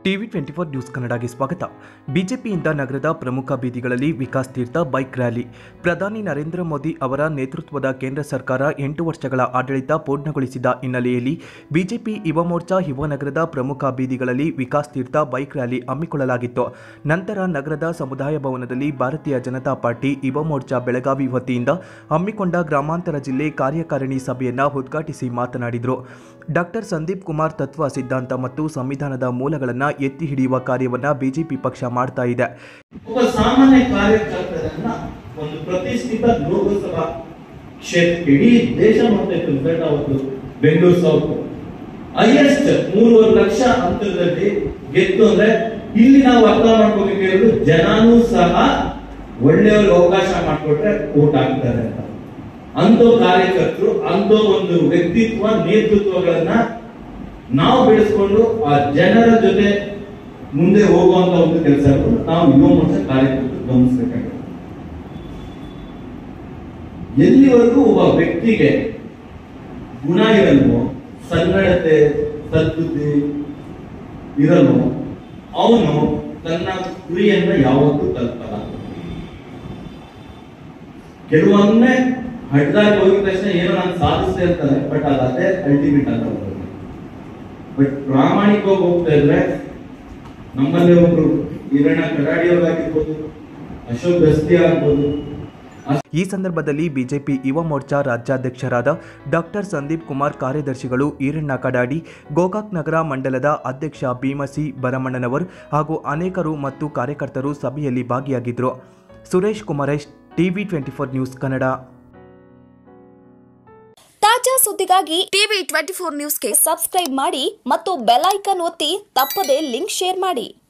TV twenty four news ಕನ್ನಡಗೆ ಸ್ವಾಗತ ಬಿಜೆಪಿಯಿಂದ ನಗರದ ಪ್ರಮುಖ ಬೀದಿಗಳಲ್ಲಿ ವಿಕಾಸ್ ತೀರ್ಥ ಬೈಕ್ ರ್ಯಾಲಿ ಪ್ರಧಾನಿ ನರೇಂದ್ರ ಮೋದಿ ಅವರ ನೇತೃತ್ವದ ಕೇಂದ್ರ ಸರ್ಕಾರ ಎಂಟು ವರ್ಷಗಳ ಆಡಳಿತ ಪೂರ್ಣಗೊಳಿಸಿದ ಹಿನ್ನೆಲೆಯಲ್ಲಿ ಬಿಜೆಪಿ ಯುವ ಮೋರ್ಚಾ ಯುವ ನಗರದ ಪ್ರಮುಖ ಬೀದಿಗಳಲ್ಲಿ ವಿಕಾಸ್ ತೀರ್ಥ ಬೈಕ್ ರ್ಯಾಲಿ ಹಮ್ಮಿಕೊಳ್ಳಲಾಗಿತ್ತು ನಂತರ ನಗರದ ಸಮುದಾಯ ಭವನದಲ್ಲಿ ಭಾರತೀಯ ಜನತಾ ಪಾರ್ಟಿ ಯುವ ಮೋರ್ಚಾ ಬೆಳಗಾವಿ ವತಿಯಿಂದ ಹಮ್ಮಿಕೊಂಡ ಗ್ರಾಮಾಂತರ ಜಿಲ್ಲೆ ಕಾರ್ಯಕಾರಿಣಿ ಸಭೆಯನ್ನ ಉದ್ಘಾಟಿಸಿ ಮಾತನಾಡಿದರು ಡಾಕ್ಟರ್ ಸಂದೀಪ್ ಕುಮಾರ್ ತತ್ವ ಸಿದ್ಧಾಂತ ಮತ್ತು ಸಂವಿಧಾನದ ಮೂಲಗಳನ್ನು ಎತ್ತಿ ಹಿಡಿಯುವ ಕಾರ್ಯವನ್ನ ಬಿಜೆಪಿ ಪಕ್ಷ ಮಾಡ್ತಾ ಇದೆ ಒಬ್ಬ ಸಾಮಾನ್ಯ ಕಾರ್ಯಕರ್ತರನ್ನ ಒಂದು ಪ್ರತಿಷ್ಠಿತ ಲೋಕಸಭಾ ಕ್ಷೇತ್ರ ಇಡೀ ದೇಶ ನೋಡ್ತಾ ಇತ್ತು ರಿಸಲ್ಟ್ ಅವತ್ತು ಬೆಂಗಳೂರು ಸೌತ್ ಹೈಯೆಸ್ಟ್ ಮೂರುವರೆ ಲಕ್ಷ ಅಂತರದಲ್ಲಿ ಗೆದ್ದು ಅಂದ್ರೆ ಇಲ್ಲಿ ನಾವು ಅರ್ಥ ಮಾಡ್ಕೋಬೇಕಿರೋದು ಜನನೂ ಸಹ ಒಳ್ಳೆಯವ್ರಿಗೆ ಅವಕಾಶ ಮಾಡಿಕೊಟ್ರೆ ಓಟ್ ಹಾಕ್ತಾರೆ ಅಂತ ಅಂತ ಕಾರ್ಯಕರ್ತರು ಅಂತ ಒಂದು ವ್ಯಕ್ತಿತ್ವ ನೇತೃತ್ವಗಳನ್ನ ನಾವು ಬೆಳೆಸ್ಕೊಂಡು ಆ ಜನರ ಜೊತೆ ಮುಂದೆ ಹೋಗುವಂತ ಒಂದು ಕೆಲಸ ನಾವು ಯುವ ಮೋರ್ಚಾ ಕಾರ್ಯಕರ್ತರು ಗಮನಿಸಬೇಕಾಗುತ್ತೆ ಎಲ್ಲಿವರೆಗೂ ಒಬ್ಬ ವ್ಯಕ್ತಿಗೆ ಗುಣ ಇರಲ್ವೋ ಸನ್ನಡತೆ ಸದ್ಬುದ್ಧಿ ಇರಲ್ವೋ ಅವನು ತನ್ನ ಗುರಿಯನ್ನ ಯಾವತ್ತೂ ತಲುಪಲ್ಲ ಕೆಲವೊಮ್ಮೆ ಹಡ್ದಾಗಿ ಹೋಗಿದ ತಕ್ಷಣ ಏನೋ ನಾನು ಸಾಧಿಸಿದೆ ಅಂತಾರೆ ಬಟ್ ಅದು ಅದೇ ಅಲ್ಟಿಮೇಟ್ ಅಂತ ಬರುತ್ತೆ ಬಟ್ ಪ್ರಾಮಾಣಿಕವಾಗಿ ಹೋಗ್ತಾ ಇದ್ರೆ ನಮ್ಮಲ್ಲಿ ಒಬ್ರು ಈರಣ್ಣ ಕಡಾಡಿಯವರಾಗಿರ್ಬೋದು ಅಶೋಕ್ ಗಸ್ತಿ ಆಗ್ಬೋದು ಈ ಸಂದರ್ಭದಲ್ಲಿ ಬಿಜೆಪಿ ಯುವ ಮೋರ್ಚಾ ರಾಜ್ಯಾಧ್ಯಕ್ಷರಾದ ಡಾಕ್ಟರ್ ಸಂದೀಪ್ ಕುಮಾರ್ ಕಾರ್ಯದರ್ಶಿಗಳು ಈರಣ್ಣ ಕಡಾಡಿ ಗೋಕಾಕ್ ನಗರ ಮಂಡಲದ ಅಧ್ಯಕ್ಷ ಭೀಮಸಿ ಬರಮಣ್ಣನವರ್ ಹಾಗೂ ಅನೇಕರು ಮತ್ತು ಕಾರ್ಯಕರ್ತರು ಸಭೆಯಲ್ಲಿ ಭಾಗಿಯಾಗಿದ್ದರು Suresh Kumaresh TV twenty four news Kannada ತಾಜಾ ಸುದ್ದಿಗಾಗಿ ಟಿವಿ ಟ್ವೆಂಟಿ ಫೋರ್ ನ್ಯೂಸ್ಗೆ ಸಬ್ಸ್ಕ್ರೈಬ್ ಮಾಡಿ ಮತ್ತು ಬೆಲ್ ಐಕಾನ್ ಒತ್ತಿ ತಪ್ಪದೇ ಲಿಂಕ್ ಶೇರ್ ಮಾಡಿ